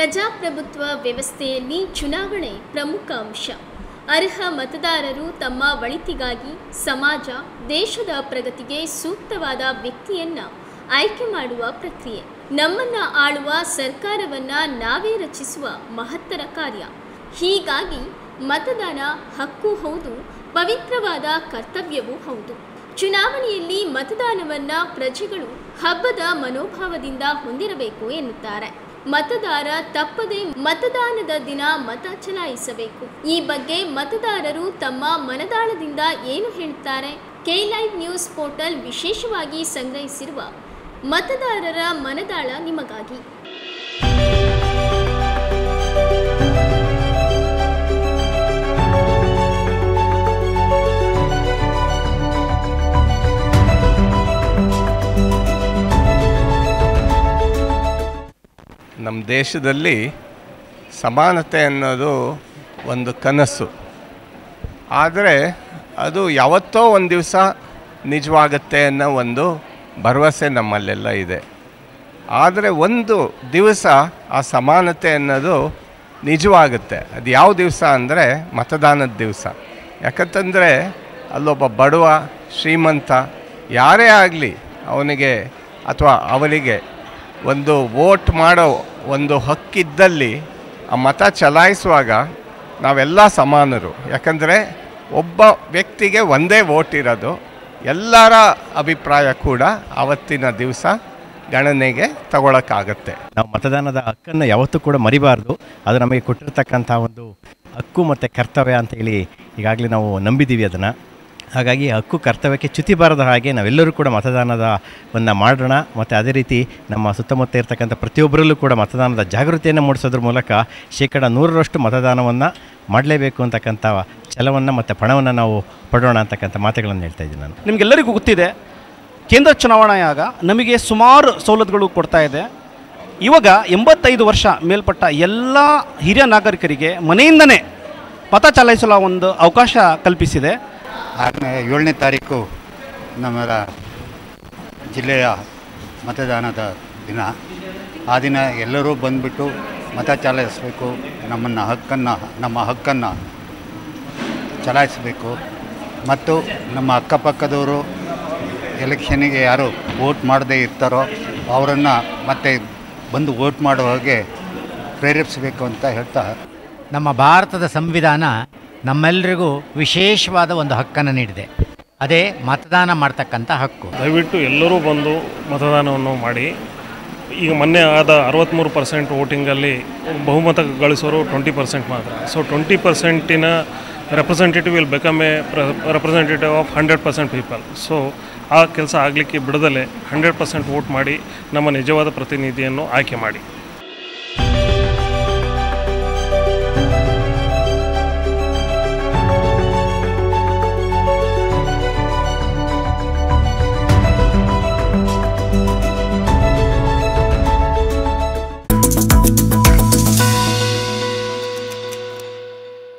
ಪ್ರಜಾಪ್ರಭುತ್ವ ವ್ಯವಸ್ಥೆಯಲ್ಲಿ ಚುನಾವಣೆ ಪ್ರಮುಖ ಅಂಶ ಅರ್ಹ ಮತದಾರರು ತಮ್ಮ ಒಳಿತಿಗಾಗಿ ಸಮಾಜ ದೇಶದ ಪ್ರಗತಿಗೆ ಸೂಕ್ತವಾದ ವ್ಯಕ್ತಿಯನ್ನ ಆಯ್ಕೆ ಮಾಡುವ ಪ್ರಕ್ರಿಯೆ ನಮ್ಮನ್ನ ಆಳುವ ಸರ್ಕಾರವನ್ನ ನಾವೇ ರಚಿಸುವ ಮಹತ್ತರ ಕಾರ್ಯ ಹೀಗಾಗಿ ಮತದಾನ ಹಕ್ಕು ಹೌದು ಪವಿತ್ರವಾದ ಕರ್ತವ್ಯವೂ ಹೌದು ಚುನಾವಣೆಯಲ್ಲಿ ಮತದಾನವನ್ನ ಪ್ರಜೆಗಳು ಹಬ್ಬದ ಮನೋಭಾವದಿಂದ ಹೊಂದಿರಬೇಕು ಎನ್ನುತ್ತಾರೆ ಮತದಾರ ತಪ್ಪದೆ ಮತದಾನದ ದಿನ ಮತ ಚಲಾಯಿಸಬೇಕು ಈ ಬಗ್ಗೆ ಮತದಾರರು ತಮ್ಮ ಮನದಾಳದಿಂದ ಏನು ಹೇಳುತ್ತಾರೆ ಕೆ ಲೈವ್ ನ್ಯೂಸ್ ಪೋರ್ಟಲ್ ವಿಶೇಷವಾಗಿ ಸಂಗ್ರಹಿಸಿರುವ ಮತದಾರರ ಮನದಾಳ ನಿಮಗಾಗಿ ನಮ್ಮ ದೇಶದಲ್ಲಿ ಸಮಾನತೆ ಅನ್ನೋದು ಒಂದು ಕನಸು ಆದರೆ ಅದು ಯಾವತ್ತೋ ಒಂದು ದಿವಸ ನಿಜವಾಗತ್ತೆ ಅನ್ನೋ ಒಂದು ಭರವಸೆ ನಮ್ಮಲ್ಲೆಲ್ಲ ಇದೆ ಆದರೆ ಒಂದು ದಿವಸ ಆ ಸಮಾನತೆ ಅನ್ನೋದು ನಿಜವಾಗುತ್ತೆ ಅದು ಯಾವ ದಿವಸ ಅಂದರೆ ಮತದಾನದ ದಿವಸ ಯಾಕಂತಂದರೆ ಅಲ್ಲೊಬ್ಬ ಬಡವ ಶ್ರೀಮಂತ ಯಾರೇ ಆಗಲಿ ಅವನಿಗೆ ಅಥವಾ ಅವಳಿಗೆ ಒಂದು ವೋಟ್ ಮಾಡೋ ಒಂದು ಹಕ್ಕಿದ್ದಲ್ಲಿ ಆ ಮತ ಚಲಾಯಿಸುವಾಗ ನಾವೆಲ್ಲ ಸಮಾನರು ಯಾಕಂದರೆ ಒಬ್ಬ ವ್ಯಕ್ತಿಗೆ ಒಂದೇ ವೋಟ್ ಇರೋದು ಎಲ್ಲರ ಅಭಿಪ್ರಾಯ ಕೂಡ ಆವತ್ತಿನ ದಿವಸ ಗಣನೆಗೆ ತಗೊಳಕ್ಕಾಗತ್ತೆ ನಾವು ಮತದಾನದ ಹಕ್ಕನ್ನು ಯಾವತ್ತೂ ಕೂಡ ಮರಿಬಾರ್ದು ಅದು ನಮಗೆ ಕೊಟ್ಟಿರ್ತಕ್ಕಂಥ ಒಂದು ಹಕ್ಕು ಮತ್ತು ಕರ್ತವ್ಯ ಅಂತ ಹೇಳಿ ಈಗಾಗಲೇ ನಾವು ನಂಬಿದ್ದೀವಿ ಅದನ್ನು ಹಾಗಾಗಿ ಹಕ್ಕು ಕರ್ತವ್ಯಕ್ಕೆ ಚ್ಯುತಿ ಬಾರದ ಹಾಗೆ ನಾವೆಲ್ಲರೂ ಕೂಡ ಮತದಾನದವನ್ನು ಮಾಡೋಣ ಮತ್ತು ಅದೇ ರೀತಿ ನಮ್ಮ ಸುತ್ತಮುತ್ತ ಇರತಕ್ಕಂಥ ಪ್ರತಿಯೊಬ್ಬರಲ್ಲೂ ಕೂಡ ಮತದಾನದ ಜಾಗೃತಿಯನ್ನು ಮೂಡಿಸೋದ್ರ ಮೂಲಕ ಶೇಕಡ ನೂರರಷ್ಟು ಮತದಾನವನ್ನು ಮಾಡಲೇಬೇಕು ಅಂತಕ್ಕಂಥ ಛಲವನ್ನು ಮತ್ತು ಪಣವನ್ನು ನಾವು ಪಡೋಣ ಅಂತಕ್ಕಂಥ ಮಾತುಗಳನ್ನು ಹೇಳ್ತಾ ಇದ್ದೀನಿ ನಾನು ನಿಮಗೆಲ್ಲರಿಗೂ ಗೊತ್ತಿದೆ ಕೇಂದ್ರ ಚುನಾವಣಾ ಆಯೋಗ ನಮಗೆ ಸುಮಾರು ಸವಲತ್ತುಗಳು ಕೊಡ್ತಾ ಇದೆ ಇವಾಗ ಎಂಬತ್ತೈದು ವರ್ಷ ಮೇಲ್ಪಟ್ಟ ಎಲ್ಲ ಹಿರಿಯ ನಾಗರಿಕರಿಗೆ ಮನೆಯಿಂದನೇ ಮತ ಚಲಾಯಿಸಲು ಒಂದು ಅವಕಾಶ ಕಲ್ಪಿಸಿದೆ ಆರನೇ ಏಳನೇ ತಾರೀಕು ನಮ್ಮ ಜಿಲ್ಲೆಯ ಮತದಾನದ ದಿನ ಆ ದಿನ ಎಲ್ಲರೂ ಬಂದುಬಿಟ್ಟು ಮತ ಚಲಾಯಿಸಬೇಕು ನಮ್ಮನ್ನು ಹಕ್ಕನ್ನು ನಮ್ಮ ಹಕ್ಕನ್ನು ಚಲಾಯಿಸಬೇಕು ಮತ್ತು ನಮ್ಮ ಅಕ್ಕಪಕ್ಕದವರು ಎಲೆಕ್ಷನ್ನಿಗೆ ಯಾರು ವೋಟ್ ಮಾಡದೇ ಇರ್ತಾರೋ ಅವರನ್ನು ಮತ್ತೆ ಬಂದು ವೋಟ್ ಮಾಡೋ ಹಾಗೆ ಪ್ರೇರೇಪಿಸಬೇಕು ಅಂತ ಹೇಳ್ತಾ ನಮ್ಮ ಭಾರತದ ಸಂವಿಧಾನ ನಮ್ಮೆಲ್ಲರಿಗೂ ವಿಶೇಷವಾದ ಒಂದು ಹಕ್ಕನ್ನು ನೀಡಿದೆ ಅದೇ ಮತದಾನ ಮಾಡ್ತಕ್ಕಂಥ ಹಕ್ಕು ದಯವಿಟ್ಟು ಎಲ್ಲರೂ ಬಂದು ಮತದಾನವನ್ನು ಮಾಡಿ ಈಗ ಮೊನ್ನೆ ಆದ ಅರವತ್ತ್ಮೂರು ಪರ್ಸೆಂಟ್ ವೋಟಿಂಗಲ್ಲಿ ಬಹುಮತ ಗಳಿಸೋರು ಟ್ವೆಂಟಿ ಪರ್ಸೆಂಟ್ ಮಾತ್ರ ಸೊ ಟ್ವೆಂಟಿ ಪರ್ಸೆಂಟಿನ representative will become a representative of hundred percent people so ಆ ಕೆಲಸ ಆಗಲಿಕ್ಕೆ ಬಿಡದಲ್ಲೇ ಹಂಡ್ರೆಡ್ ಪರ್ಸೆಂಟ್ ವೋಟ್ ಮಾಡಿ ನಮ್ಮ ನಿಜವಾದ ಪ್ರತಿನಿಧಿಯನ್ನು ಆಯ್ಕೆ ಮಾಡಿ